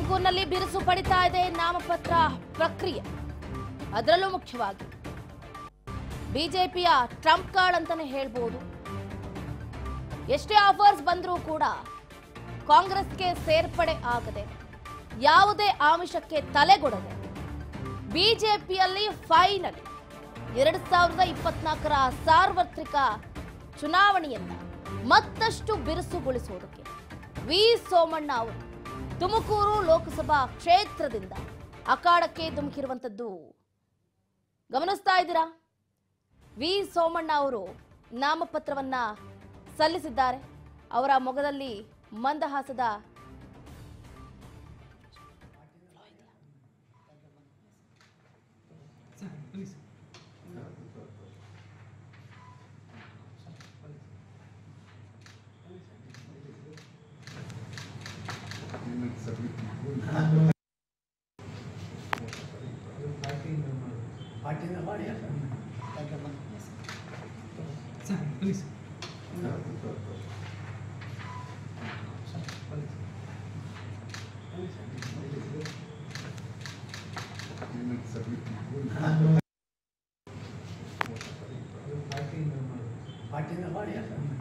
ತುಮಕೂರಿನಲ್ಲಿ ಬಿರುಸು ಪಡಿತಾ ಇದೆ ನಾಮಪತ್ರ ಪ್ರಕ್ರಿಯೆ ಅದರಲ್ಲೂ ಮುಖ್ಯವಾಗಿ ಬಿಜೆಪಿಯ ಟ್ರಂಪ್ ಕಾರ್ಡ್ ಅಂತಾನೆ ಹೇಳ್ಬೋದು ಎಷ್ಟೇ ಆಫರ್ಸ್ ಬಂದರೂ ಕೂಡ ಕಾಂಗ್ರೆಸ್ಗೆ ಸೇರ್ಪಡೆ ಆಗದೆ ಯಾವುದೇ ಆಮಿಷಕ್ಕೆ ತಲೆಗೊಡದೆ ಬಿಜೆಪಿಯಲ್ಲಿ ಫೈನಲ್ ಎರಡು ಸಾವಿರದ ಇಪ್ಪತ್ನಾಲ್ಕರ ಸಾರ್ವತ್ರಿಕ ಚುನಾವಣೆಯನ್ನ ಮತ್ತಷ್ಟು ಬಿರುಸುಗೊಳಿಸುವುದಕ್ಕೆ ವಿ ಸೋಮಣ್ಣ ಅವರು ತುಮಕೂರು ಲೋಕಸಭಾ ಕ್ಷೇತ್ರದಿಂದ ಅಖಾಡಕ್ಕೆ ಧುಮುಕಿರುವಂಥದ್ದು ಗಮನಿಸ್ತಾ ಇದ್ದೀರಾ ವಿ ಸೋಮಣ್ಣ ಅವರು ನಾಮಪತ್ರವನ್ನ ಸಲ್ಲಿಸಿದ್ದಾರೆ ಅವರ ಮೊಗದಲ್ಲಿ ಮಂದಹಾಸದ ಪಾರ್ಟಿಯಿಂದ ಮಾಡಿ ಪಾರ್ಟಿಯಿಂದ ಮಾಡಿ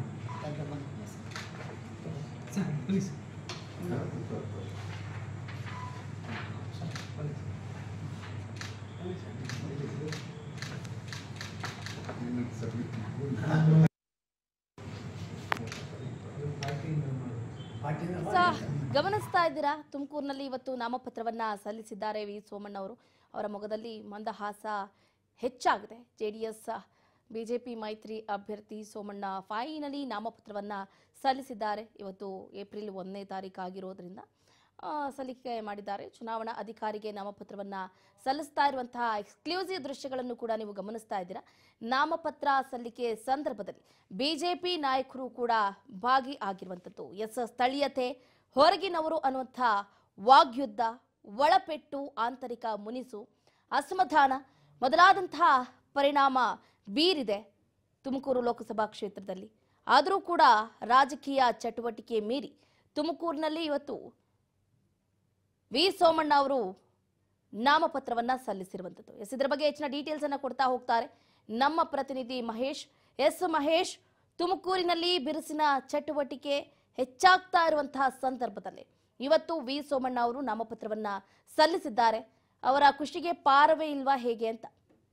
ಪಾರ್ಟಿಯಿಂದ ಸ ಮಾಡಿ ಗಮನಿಸ್ತಾ ಇದ್ದೀರಾ ತುಮಕೂರಿನಲ್ಲಿ ಇವತ್ತು ನಾಮಪತ್ರವನ್ನ ಸಲ್ಲಿಸಿದ್ದಾರೆ ವಿ ಸೋಮಣ್ಣ ಅವರು ಅವರ ಮೊಗದಲ್ಲಿ ಮಂದಹಾಸ ಹೆಚ್ಚಾಗಿದೆ ಜೆ ಡಿ ಎಸ್ ಬಿಜೆಪಿ ಮೈತ್ರಿ ಅಭ್ಯರ್ಥಿ ಸೋಮಣ್ಣ ಫೈನಲಿ ನಾಮಪತ್ರವನ್ನ ಸಲ್ಲಿಸಿದ್ದಾರೆ ಇವತ್ತು ಏಪ್ರಿಲ್ ಒಂದನೇ ತಾರೀಕು ಆಗಿರೋದ್ರಿಂದ ಆ, ಸಲ್ಲಿಕೆ ಮಾಡಿದ್ದಾರೆ ಚುನಾವಣಾ ಅಧಿಕಾರಿಗೆ ನಾಮಪತ್ರವನ್ನ ಸಲ್ಲಿಸ್ತಾ ಇರುವಂತಹ ಎಕ್ಸ್ಕ್ಲೂಸಿವ್ ದೃಶ್ಯಗಳನ್ನು ಕೂಡ ನೀವು ಗಮನಿಸ್ತಾ ಇದ್ದೀರಾ ನಾಮಪತ್ರ ಸಲ್ಲಿಕೆ ಸಂದರ್ಭದಲ್ಲಿ ಬಿಜೆಪಿ ನಾಯಕರು ಕೂಡ ಭಾಗಿ ಆಗಿರುವಂಥದ್ದು ಎಸ್ ಸ್ಥಳೀಯತೆ ಹೊರಗಿನವರು ಅನ್ನುವಂಥ ವಾಗ್ಯುದ್ಧ ಒಳಪೆಟ್ಟು ಆಂತರಿಕ ಮುನಿಸು ಅಸಮಾಧಾನ ಮೊದಲಾದಂತಹ ಪರಿಣಾಮ ಬೀರಿದೆ ತುಮಕೂರು ಲೋಕಸಭಾ ಕ್ಷೇತ್ರದಲ್ಲಿ ಆದರೂ ಕೂಡ ರಾಜಕೀಯ ಚಟುವಟಿಕೆ ಮೀರಿ ತುಮಕೂರಿನಲ್ಲಿ ಇವತ್ತು ವಿ ಸೋಮಣ್ಣ ಅವರು ನಾಮಪತ್ರವನ್ನ ಸಲ್ಲಿಸಿರುವಂಥದ್ದು ಎಸ್ ಇದರ ಬಗ್ಗೆ ಹೆಚ್ಚಿನ ಡೀಟೇಲ್ಸ್ ಅನ್ನ ಕೊಡ್ತಾ ಹೋಗ್ತಾರೆ ನಮ್ಮ ಪ್ರತಿನಿಧಿ ಮಹೇಶ್ ಎಸ್ ಮಹೇಶ್ ತುಮಕೂರಿನಲ್ಲಿ ಬಿರುಸಿನ ಚಟುವಟಿಕೆ ಹೆಚ್ಚಾಗ್ತಾ ಇರುವಂತಹ ಸಂದರ್ಭದಲ್ಲಿ ಇವತ್ತು ವಿ ಸೋಮಣ್ಣ ಅವರು ನಾಮಪತ್ರವನ್ನ ಸಲ್ಲಿಸಿದ್ದಾರೆ ಅವರ ಖುಷಿಗೆ ಪಾರವೇ ಇಲ್ವಾ ಹೇಗೆ ಅಂತ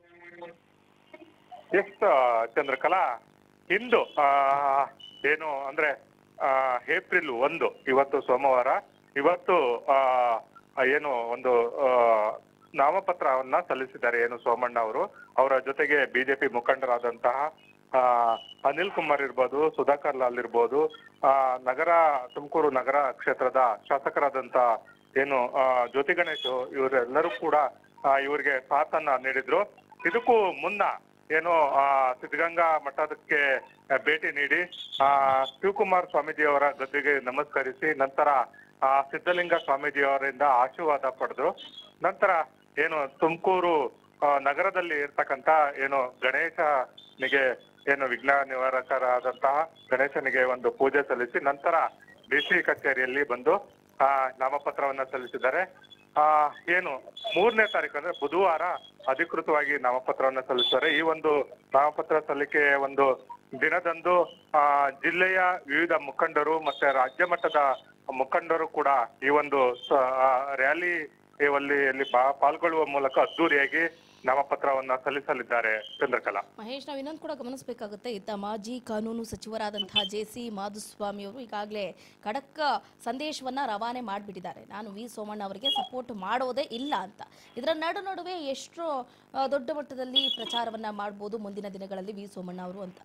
ಎಸ್ ಚಂದ್ರಕಲಾ ಇಂದು ಆ, ಏನು ಅಂದ್ರೆ ಆ, ಏಪ್ರಿಲ್ ಒಂದು ಇವತ್ತು ಸೋಮವಾರ ಇವತ್ತು ಆ, ಏನು ಒಂದು ಆ, ನಾಮಪತ್ರವನ್ನ ಸಲ್ಲಿಸಿದ್ದಾರೆ ಏನು ಸೋಮಣ್ಣ ಅವರು ಅವರ ಜೊತೆಗೆ ಬಿಜೆಪಿ ಮುಖಂಡರಾದಂತಹ ಆ, ಅನಿಲ್ ಕುಮಾರ್ ಇರ್ಬೋದು ಸುಧಾಕರ್ ಲಾಲ್ ಇರ್ಬೋದು ಆ, ನಗರ ತುಮಕೂರು ನಗರ ಕ್ಷೇತ್ರದ ಶಾಸಕರಾದಂತ ಏನು ಆ, ಜ್ಯೋತಿ ಗಣೇಶ್ ಇವರೆಲ್ಲರೂ ಕೂಡ ಆ, ಇವರಿಗೆ ಸಾಥನ್ನ ನೀಡಿದ್ರು ಇದಕ್ಕೂ ಮುನ್ನ ಏನು ಆ, ಸಿದ್ಧಗಂಗಾ ಮಠದಕ್ಕೆ ಆ, ಭೇಟಿ ನೀಡಿ ಆ ಶಿವಕುಮಾರ್ ಸ್ವಾಮೀಜಿಯವರ ಗದ್ದುಗೆ ನಮಸ್ಕರಿಸಿ ನಂತರ ಆ ಸಿದ್ಧಲಿಂಗ ಸ್ವಾಮೀಜಿಯವರಿಂದ ಆಶೀರ್ವಾದ ಪಡೆದ್ರು ನಂತರ ಏನು ತುಮಕೂರು ಆ, ನಗರದಲ್ಲಿ ಇರ್ತಕ್ಕಂತ ಏನು ಗಣೇಶನಿಗೆ ಏನು ವಿಘ್ನ ನಿವಾರಕರಾದಂತಹ ಗಣೇಶನಿಗೆ ಒಂದು ಪೂಜೆ ಸಲ್ಲಿಸಿ ನಂತರ ಡಿಸಿ ಕಚೇರಿಯಲ್ಲಿ ಬಂದು ಆ ನಾಮಪತ್ರವನ್ನ ಸಲ್ಲಿಸಿದ್ದಾರೆ ಆ ಏನು ಮೂರನೇ ತಾರೀಕು ಅಂದ್ರೆ ಬುಧವಾರ ಅಧಿಕೃತವಾಗಿ ನಾಮಪತ್ರವನ್ನ ಸಲ್ಲಿಸ್ತಾರೆ ಈ ಒಂದು ನಾಮಪತ್ರ ಸಲ್ಲಿಕೆ ಒಂದು ದಿನದಂದು ಆ ಜಿಲ್ಲೆಯ ವಿವಿಧ ಮುಖಂಡರು ಮತ್ತೆ ರಾಜ್ಯ ಮಟ್ಟದ ಮುಖಂಡರು ಕೂಡ ಈ ಒಂದು ಸ- ಆ, ರ್ಯಾಲಿ ಅಲ್ಲಿ ಪಾಲ್ಗೊಳ್ಳುವ ಮೂಲಕ ಅದ್ದೂರಿಯಾಗಿ ನಾಮಪತ್ರವನ್ನ ಸಲ್ಲಿಸಲಿದ್ದಾರೆ ಚಂದ್ರಕಲಾ ಮಹೇಶ್ ನಾವು ಇನ್ನೊಂದು ಕೂಡ ಗಮನಿಸಬೇಕಾಗುತ್ತೆ ಇತ್ತ ಮಾಜಿ ಕಾನೂನು ಸಚಿವರಾದಂತಹ ಜೆ ಸಿ ಮಾಧುಸ್ವಾಮಿ ಅವರು ಈಗಾಗಲೇ ಖಡಕ್ ಸಂದೇಶವನ್ನ ರವಾನೆ ಮಾಡಿಬಿಟ್ಟಿದ್ದಾರೆ ನಾನು ವಿ ಸೋಮಣ್ಣ ಅವರಿಗೆ ಸಪೋರ್ಟ್ ಮಾಡೋದೇ ಇಲ್ಲ ಅಂತ ಇದರ ನಡು ನಡುವೆ ಎಷ್ಟು ಆ, ದೊಡ್ಡ ಮಟ್ಟದಲ್ಲಿ ಪ್ರಚಾರವನ್ನ ಮಾಡ್ಬೋದು ಮುಂದಿನ ದಿನಗಳಲ್ಲಿ ವಿ ಸೋಮಣ್ಣ ಅವರು ಅಂತ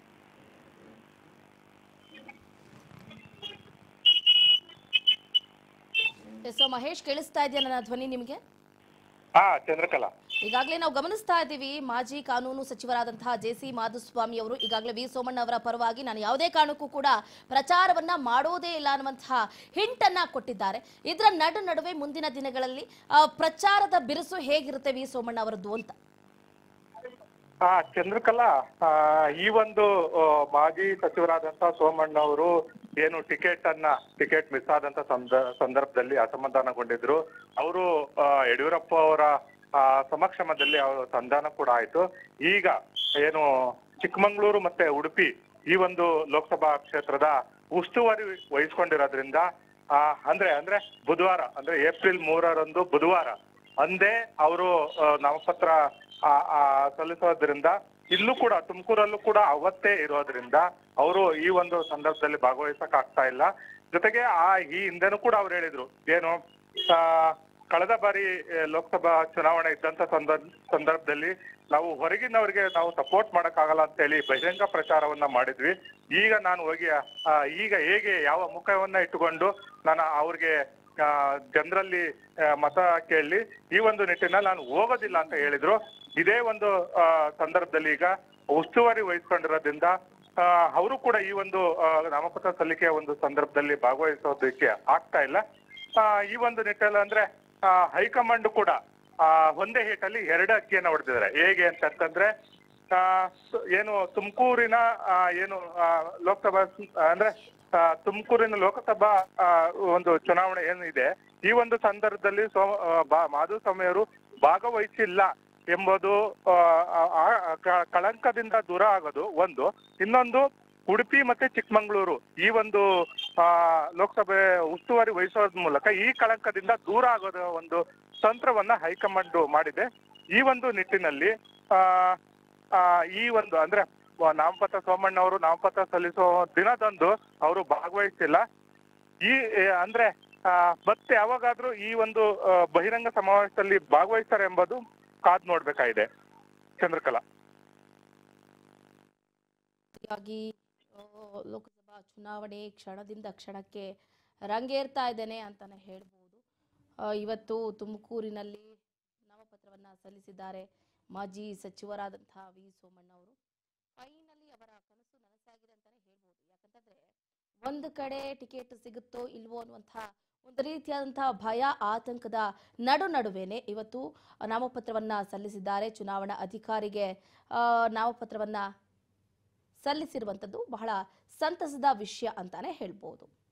ಎಸ್ ಮಹೇಶ್ ಕೇಳಿಸ್ತಾ ಇದೆಯಾ ನನ್ನ ಧ್ವನಿ ನಿಮಗೆ ಹಾ ಚಂದ್ರಕಲಾ ಈಗಾಗಲೇ ನಾವು ಗಮನಿಸ್ತಾ ಇದ್ದೀವಿ ಮಾಜಿ ಕಾನೂನು ಸಚಿವರಾದಂತಹ ಜೆ ಸಿ ಮಾಧುಸ್ವಾಮಿ ಅವರು ಈಗಾಗಲೇ ವಿ ಸೋಮಣ್ಣ ಅವರ ಪರವಾಗಿ ನಾನು ಯಾವುದೇ ಕಾರಣಕ್ಕೂ ಕೂಡ ಪ್ರಚಾರವನ್ನ ಮಾಡೋದೇ ಇಲ್ಲ ಅನ್ನುವಂತಹ ಹಿಂಟ್ ಅನ್ನ ಕೊಟ್ಟಿದ್ದಾರೆ ಇದರ ನಡು ನಡುವೆ ಮುಂದಿನ ದಿನಗಳಲ್ಲಿ ಆ, ಪ್ರಚಾರದ ಬಿರುಸು ಹೇಗಿರುತ್ತೆ ವಿ ಸೋಮಣ್ಣ ಅವರದ್ದು ಅಂತ ಆ ಚಂದ್ರಕಲಾ ಆ, ಈ ಒಂದು ಆ, ಮಾಜಿ ಸಚಿವರಾದಂತ ಸೋಮಣ್ಣ ಅವರು ಏನು ಟಿಕೆಟ್ ಅನ್ನ ಟಿಕೆಟ್ ಮಿಸ್ ಆದಂತ ಸಂದ- ಸಂದರ್ಭದಲ್ಲಿ ಅಸಮಾಧಾನಗೊಂಡಿದ್ರು ಅವರು ಯಡಿಯೂರಪ್ಪ ಅವರ ಆ, ಸಮಕ್ಷಮದಲ್ಲಿ ಅವರ ಸಂಧಾನ ಕೂಡ ಆಯ್ತು ಈಗ ಏನು ಚಿಕ್ಕಮಂಗ್ಳೂರು ಮತ್ತೆ ಉಡುಪಿ ಈ ಒಂದು ಲೋಕಸಭಾ ಕ್ಷೇತ್ರದ ಉಸ್ತುವಾರಿ ವಹಿಸ್ಕೊಂಡಿರೋದ್ರಿಂದ ಆ, ಅಂದ್ರೆ ಅಂದ್ರೆ ಬುಧವಾರ ಅಂದ್ರೆ ಏಪ್ರಿಲ್ ಮೂರರಂದು ಬುಧವಾರ ಅಂದೇ ಅವರು ನಾಮಪತ್ರ ಆ, ಆ, ಸಲ್ಲಿಸೋದ್ರಿಂದ ಇಲ್ಲೂ ಕೂಡ ತುಮಕೂರಲ್ಲೂ ಕೂಡ ಅವತ್ತೇ ಇರೋದ್ರಿಂದ ಅವರು ಈ ಒಂದು ಸಂದರ್ಭದಲ್ಲಿ ಭಾಗವಹಿಸಕ್ ಆಗ್ತಾ ಇಲ್ಲ ಜೊತೆಗೆ ಆ ಈ ಹಿಂದೆನೂ ಕೂಡ ಅವ್ರು ಹೇಳಿದ್ರು ಏನು ಆ, ಕಳೆದ ಬಾರಿ ಆ, ಲೋಕಸಭಾ ಚುನಾವಣೆ ಇದ್ದಂತ ಸಂದರ್ಭ ಸಂದರ್ಭದಲ್ಲಿ ನಾವು ಹೊರಗಿನವರಿಗೆ ನಾವು ಸಪೋರ್ಟ್ ಮಾಡಕ್ಕಾಗಲ್ಲ ಅಂತ ಹೇಳಿ ಬಹಿರಂಗ ಪ್ರಚಾರವನ್ನ ಮಾಡಿದ್ವಿ ಈಗ ನಾನು ಹೋಗಿ ಆ, ಈಗ ಹೇಗೆ ಯಾವ ಮುಖವನ್ನ ಇಟ್ಟುಕೊಂಡು ನಾನು ಅವ್ರಿಗೆ ಜನರಲ್ಲಿ ಮತ ಕೇಳಿ ಈ ಒಂದು ನಿಟ್ಟಿನಲ್ಲಿ ನಾನು ಹೋಗೋದಿಲ್ಲ ಅಂತ ಹೇಳಿದ್ರು ಇದೇ ಒಂದು ಆ, ಸಂದರ್ಭದಲ್ಲಿ ಈಗ ಉಸ್ತುವಾರಿ ವಹಿಸ್ಕೊಂಡಿರೋದ್ರಿಂದ ಅವರು ಕೂಡ ಈ ಒಂದು ಆ, ನಾಮಪತ್ರ ಸಲ್ಲಿಕೆಯ ಒಂದು ಸಂದರ್ಭದಲ್ಲಿ ಭಾಗವಹಿಸೋದಕ್ಕೆ ಆಗ್ತಾ ಇಲ್ಲ ಆ, ಈ ಒಂದು ನಿಟ್ಟಲ್ಲಿ ಅಂದ್ರೆ ಆ, ಹೈಕಮಾಂಡ್ ಕೂಡ ಆ, ಒಂದೇ ಹೇಟಲ್ಲಿ ಎರಡು ಅಕ್ಕಿಯನ್ನ ಹೊಡೆದಿದ್ದಾರೆ ಹೇಗೆ ಅಂತಂತಂದ್ರೆ ಆ, ಸ- ಏನು ತುಮಕೂರಿನ ಏನು ಆ, ಲೋಕಸಭಾ ಸ್- ಅಂದ್ರೆ ಆ, ತುಮಕೂರಿನ ಲೋಕಸಭಾ ಆ, ಒಂದು ಚುನಾವಣೆ ಏನಿದೆ ಈ ಒಂದು ಸಂದರ್ಭದಲ್ಲಿ ಸೋ ಆ, ಬಾ- ಮಾಧುಸ್ವಾಮಿಯವರು ಭಾಗವಹಿಸಿಲ್ಲ ಎಂಬುದು ಆ, ಆ- ಆ- ಕ- ಕಳಂಕದಿಂದ ದೂರ ಆಗೋದು ಒಂದು ಇನ್ನೊಂದು ಉಡುಪಿ ಮತ್ತೆ ಚಿಕ್ಕಮಂಗ್ಳೂರು ಈ ಒಂದು ಆ ಲೋಕಸಭೆ ಉಸ್ತುವಾರಿ ವಹಿಸೋದ್ ಮೂಲಕ ಈ ಕಳಂಕದಿಂದ ದೂರ ಆಗೋದ ಒಂದು ತಂತ್ರವನ್ನ ಹೈಕಮಾಂಡ್ ಮಾಡಿದೆ ಈ ಒಂದು ನಿಟ್ಟಿನಲ್ಲಿ ಆ ಆ, ಈ ಒಂದು ಅಂದ್ರೆ ವ- ನಾಮಪತ್ರ ಸೋಮಣ್ಣ ಅವರು ನಾಮಪತ್ರ ಸಲ್ಲಿಸೋ ದಿನದಂದು ಅವರು ಭಾಗವಹಿಸಿಲ್ಲ ಈ ಏ, ಅಂದ್ರೆ ಆ, ಮತ್ತೆ ಯಾವಾಗಾದ್ರೂ ಈ ಒಂದು ಆ, ಬಹಿರಂಗ ಸಮಾವೇಶದಲ್ಲಿ ಭಾಗವಹಿಸ್ತಾರೆ ಎಂಬುದು ಕಾದ್ ನೋಡ್ಬೇಕಾಗಿದೆ ಚಂದ್ರಕಲಾ ಹೀಗಾಗಿ ಆ, ಲೋಕಸಭಾ ಚುನಾವಣೆ ಕ್ಷಣದಿಂದ ಕ್ಷಣಕ್ಕೆ ರಂಗೇರ್ತಾ ಇದ್ದೇನೆ ಅಂತಾನೆ ಹೇಳ್ಬೋದು ಆ, ಇವತ್ತು ತುಮಕೂರಿನಲ್ಲಿ ನಾಮಪತ್ರವನ್ನ ಸಲ್ಲಿಸಿದ್ದಾರೆ ಮಾಜಿ ಸಚಿವರಾದಂತಹ ವಿ ಸೋಮಣ್ಣ ಅವರು ಫೈನಲಿ ಅವರ ಕನಸು ನನಸಾಗಿದೆ ಅಂತಾನೆ ಹೇಳ್ಬೋದು ಯಾಕಂತಂದ್ರೆ ಒಂದು ಕಡೆ ಟಿಕೆಟ್ ಸಿಗುತ್ತೋ ಇಲ್ವೋ ಅನ್ನುವಂತಹ ಒಂದು ರೀತಿಯಾದಂತಹ ಭಯ ಆತಂಕದ ನಡು ನಡುವೆನೆ ಇವತ್ತು ನಾಮಪತ್ರವನ್ನ ಸಲ್ಲಿಸಿದ್ದಾರೆ ಚುನಾವಣಾ ಅಧಿಕಾರಿಗೆ ಆ, ನಾಮಪತ್ರವನ್ನ ಸಲ್ಲಿಸಿರುವಂಥದ್ದು ಬಹಳ ಸಂತಸದ ವಿಷಯ ಅಂತಾನೆ ಹೇಳ್ಬೋದು